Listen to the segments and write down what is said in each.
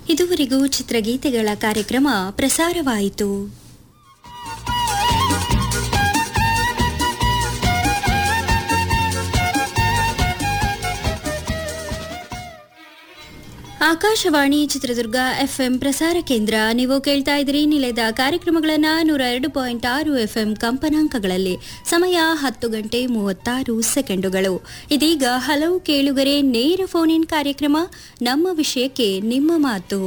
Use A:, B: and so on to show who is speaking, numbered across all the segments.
A: ಇದುವರೆಗೂ ಚಿತ್ರಗೀತೆಗಳ ಕಾರ್ಯಕ್ರಮ ಪ್ರಸಾರವಾಯಿತು ಆಕಾಶವಾಣಿ ಚಿತ್ರದುರ್ಗ ಎಫ್ಎಂ ಪ್ರಸಾರ ಕೇಂದ್ರ ನೀವು ಕೇಳ್ತಾ ಇದ್ದೀರಿ ನಿಲಯದ ಕಾರ್ಯಕ್ರಮಗಳನ್ನು ನೂರ ಎರಡು ಪಾಯಿಂಟ್ ಆರು ಎಫ್ಎಂ ಕಂಪನಾಂಕಗಳಲ್ಲಿ ಸಮಯ ಹತ್ತು ಗಂಟೆ ಮೂವತ್ತಾರು ಸೆಕೆಂಡುಗಳು ಇದೀಗ ಹಲವು ಕೇಳುಗರೆ ನೇರ ಫೋನ್ ಇನ್ ಕಾರ್ಯಕ್ರಮ ನಮ್ಮ ವಿಷಯಕ್ಕೆ ನಿಮ್ಮ ಮಾತು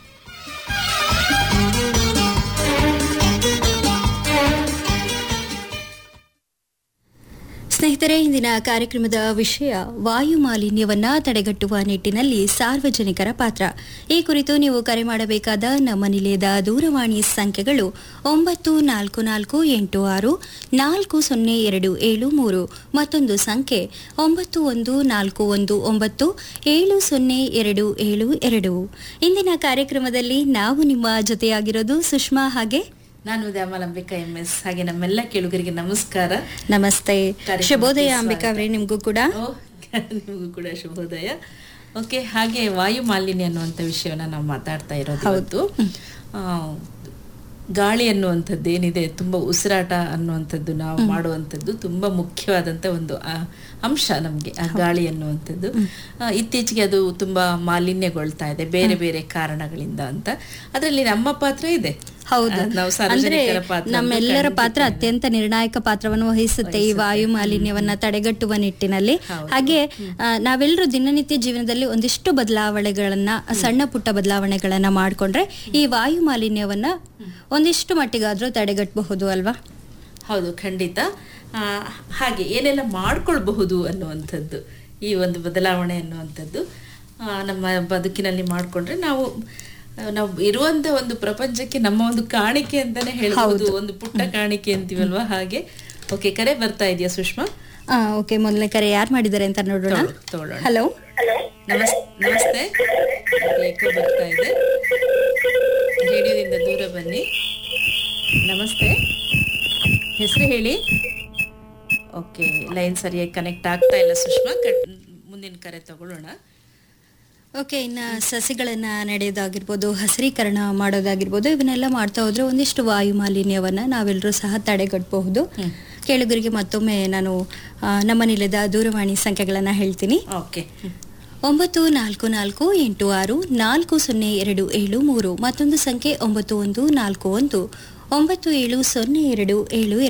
A: ಸ್ನೇಹಿತರೆ ಇಂದಿನ ಕಾರ್ಯಕ್ರಮದ ವಿಷಯ ವಾಯು ಮಾಲಿನ್ಯವನ್ನ ತಡೆಗಟ್ಟುವ ನಿಟ್ಟಿನಲ್ಲಿ ಸಾರ್ವಜನಿಕರ ಪಾತ್ರ ಈ ಕುರಿತು ನೀವು ಕರೆ ಮಾಡಬೇಕಾದ ನಮ್ಮ ನಿಲಯದ ದೂರವಾಣಿ ಸಂಖ್ಯೆಗಳು ಒಂಬತ್ತು ನಾಲ್ಕು ನಾಲ್ಕು ಎಂಟು ಆರು ನಾಲ್ಕು ಸೊನ್ನೆ ಎರಡು ಏಳು ಮೂರು ಮತ್ತೊಂದು ಸಂಖ್ಯೆ ಒಂಬತ್ತು ಒಂದು ನಾಲ್ಕು ಒಂದು ಒಂಬತ್ತು ಏಳು ಸೊನ್ನೆ ಎರಡು ಏಳು ಎರಡು ಇಂದಿನ ಕಾರ್ಯಕ್ರಮದಲ್ಲಿ ನಾವು ನಿಮ್ಮ ಜೊತೆಯಾಗಿರೋದು ಸುಷ್ಮಾ ಹಾಗೆ
B: ನಾನು ದ್ಯಾಮಲಾಂಬಿಕಾ ಎಂ ಎಸ್ ಹಾಗೆ ನಮ್ಮೆಲ್ಲ ಕೇಳುಗರಿಗೆ ನಮಸ್ಕಾರ
A: ನಮಸ್ತೆ
B: ಕಾರ್ಯಕ್ರಮಕ್ಕೆ
A: ಶುಭೋದಯ
B: ಸ್ವಾಗತ.
A: ಅಂಬಿಕಾ ಅವರೇ ನಿಮಗೂ ಕೂಡ
B: ಓ, ನಿಮಗೂ ಕೂಡ ಶುಭೋದಯ ಓಕೆ ಹಾಗೆ ವಾಯು ಮಾಲಿನ್ಯ ಅನ್ನುವಂಥ ವಿಷಯವನ್ನ ನಾವು ಮಾತಾಡ್ತಾ ಇರೋದು ಇವತ್ತು ಆ, ಗಾಳಿ ಅನ್ನುವಂಥದ್ದು ಏನಿದೆ ತುಂಬಾ ಉಸಿರಾಟ ಅನ್ನುವಂಥದ್ದು ನಾವು ಮಾಡುವಂಥದ್ದು ತುಂಬಾ ಮುಖ್ಯವಾದಂಥ ಒಂದು ಆ, ಅಂಶ ನಮಗೆ ಆ ಗಾಳಿ ಅನ್ನುವಂಥದ್ದು ಆ, ಇತ್ತೀಚೆಗೆ ಅದು ತುಂಬಾ ಮಾಲಿನ್ಯಗೊಳ್ತಾ ಇದೆ ಬೇರೆ ಬೇರೆ ಕಾರಣಗಳಿಂದ ಅಂತ ಅದರಲ್ಲಿ ನಮ್ಮ ಪಾತ್ರ ಇದೆ
A: ಹೌದು
B: ಆ, ನಾವು
A: ಅಂದ್ರೆ
B: ಸಾರ್ವಜನಿಕರ ಪಾತ್ರ ಅಂತೂ
A: ನಮ್ಮೆಲ್ಲರ
B: ಖಂಡಿತ
A: ಪಾತ್ರ ಅತ್ಯಂತ ನಿರ್ಣಾಯಕ ಪಾತ್ರವನ್ನು ವಹಿಸುತ್ತೆ ಈ ವಾಯು ಮಾಲಿನ್ಯವನ್ನ ತಡೆಗಟ್ಟುವ ನಿಟ್ಟಿನಲ್ಲಿ ಹಾಗೆ ಆ, ನಾವೆಲ್ಲರೂ ದಿನನಿತ್ಯ ಜೀವನದಲ್ಲಿ ಒಂದಿಷ್ಟು ಬದಲಾವಣೆಗಳನ್ನ ಸಣ್ಣ ಪುಟ್ಟ ಬದಲಾವಣೆಗಳನ್ನ ಮಾಡ್ಕೊಂಡ್ರೆ ಈ ವಾಯು ಮಾಲಿನ್ಯವನ್ನ ಒಂದಿಷ್ಟು ಮಟ್ಟಿಗಾದ್ರೂ ತಡೆಗಟ್ಟಬಹುದು ಅಲ್ವಾ
B: ಹೌದು ಖಂಡಿತ ಆ, ಹಾಗೆ ಏನೆಲ್ಲ ಮಾಡ್ಕೊಳ್ಬಹುದು ಅನ್ನುವಂಥದ್ದು ಈ ಒಂದು ಬದಲಾವಣೆ ಅನ್ನುವಂಥದ್ದು ಆ, ನಮ್ಮ ಬದುಕಿನಲ್ಲಿ ಮಾಡಿಕೊಂಡ್ರೆ ನಾವು ಆ, ನಾವು ಇರುವಂತ ಒಂದು ಪ್ರಪಂಚಕ್ಕೆ ನಮ್ಮ ಒಂದು ಕಾಣಿಕೆ ಅಂತಾನೆ ಹೇಳ್ಬೋದು ಒಂದು ಪುಟ್ಟ ಕಾಣಿಕೆ ಅಂತೀವಲ್ವಾ ಹಾಗೆ ಓಕೆ ಕರೆ ಬರ್ತಾ ಇದೆಯಾ ಸುಷ್ಮಾ
A: ಓಕೆ ಮೊದಲನೇ ಕರೆ ಯಾರು ಮಾಡಿದ್ದಾರೆ ಅಂತ ನೋಡೋಣ
B: ತಗೊಳ್ಳೋಣ, ತಗೊಳ್ಳೋಣ
A: ಹಲೋ
B: ನಮಸ್ ನಮಸ್ತೆ ಏಕೋ ಬರ್ತಾ ಇದೆ ರೇಡಿಯೋದಿಂದ ದೂರ ಬನ್ನಿ ನಮಸ್ತೆ ಹೆಸರು ಹೇಳಿ ಓಕೆ ಲೈನ್ ಸರಿಯಾಗಿ ಕನೆಕ್ಟ್ ಆಗ್ತಾ ಇಲ್ಲ ಸುಷ್ಮಾ ಕಟ್ ಮುಂದಿನ ಕರೆ ತಗೊಳ್ಳೋಣ
A: ಓಕೆ ಇನ್ನ ಸಸಿಗಳನ್ನ ನಡೆಯೋದಾಗಿರ್ಬೋದು ಹಸಿರೀಕರಣ ಮಾಡೋದಾಗಿರ್ಬೋದು ಇವನ್ನೆಲ್ಲ ಮಾಡ್ತಾ ಹೋದ್ರೆ ಒಂದಿಷ್ಟು ವಾಯು ಮಾಲಿನ್ಯವನ್ನ ನಾವೆಲ್ಲರೂ ಸಹ ತಡೆಗಟ್ಟಬಹುದು ಕೇಳುಗರಿಗೆ ಮತ್ತೊಮ್ಮೆ ನಾನು ಆ, ನಮ್ಮ ನಿಲಯದ ದೂರವಾಣಿ ಸಂಖ್ಯೆಗಳನ್ನ ಹೇಳ್ತೀನಿ
B: ಓಕೆ
A: ಒಂಬತ್ತು ನಾಲ್ಕು ನಾಲ್ಕು ಎಂಟು ಆರು ನಾಲ್ಕು ಸೊನ್ನೆ ಎರಡು ಏಳು ಮೂರು ಮತ್ತೊಂದು ಸಂಖ್ಯೆ ಒಂಬತ್ತು ಒಂದು ನಾಲ್ಕು ಒಂದು ಒಂಬತ್ತು ಏಳು ಸೊನ್ನೆ ಎರಡು ಏಳು